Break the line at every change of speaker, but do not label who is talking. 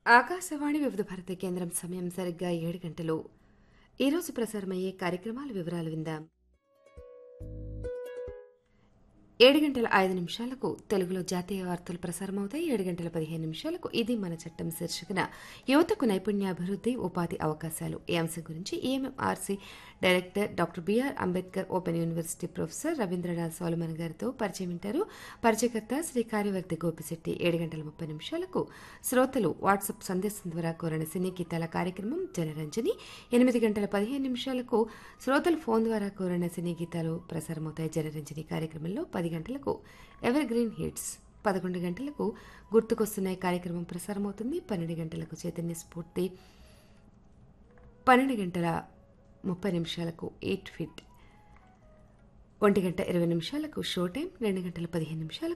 ఆకాశవాణి వివిధ భారతి కేంద్రం సమయం సరిగ్గా ఏడు గంటలు ఈరోజు ప్రసారమయ్యే కార్యక్రమాల వివరాలు విందాం ఏడు గంటల ఐదు నిమిషాలకు తెలుగులో జాతీయ వార్తలు ప్రసారమవుతాయి ఏడు గంటల పదిహేను నిమిషాలకు ఇది మన చట్టం శీర్షికన యువతకు నైపుణ్యాభివృద్ధి ఉపాధి అవకాశాలు ఈ అంశం గురించి AMRC director doctor BR Ambedkar open university professor Ravindranath Solomon గారితో పరిచయం వింటారు పరిచయకర్త శ్రీ కార్యవర్తి గోపిశెట్టి ఏడు గంటల ముప్పై నిమిషాలకు శ్రోతలు వాట్సాప్ సందేశం ద్వారా కోరిన సినీ గీతాల కార్యక్రమం జనరంజని ఎనిమిది గంటల పదిహేను నిమిషాలకు శ్రోతలు ఫోన్ ద్వారా కోరిన సినీ గీతాలు ప్రసారమవుతాయి జనరంజని కార్యక్రమంలో పది గంటలకు ఎవర్ గ్రీన్ హిట్స్ పదకొండు గంటలకు గుర్తుకొస్తున్నాయి కార్యక్రమం ప్రసారమవుతుంది పన్నెండు గంటలకు చైతన్య స్ఫూర్తి పన్నెండు గంటల ముప్పై నిమిషాలకు ఎయిట్ ఫిట్ ఒంటి గంట ఇరవై నిమిషాలకు షో టైం రెండు గంటల పదిహేను నిమిషాలకు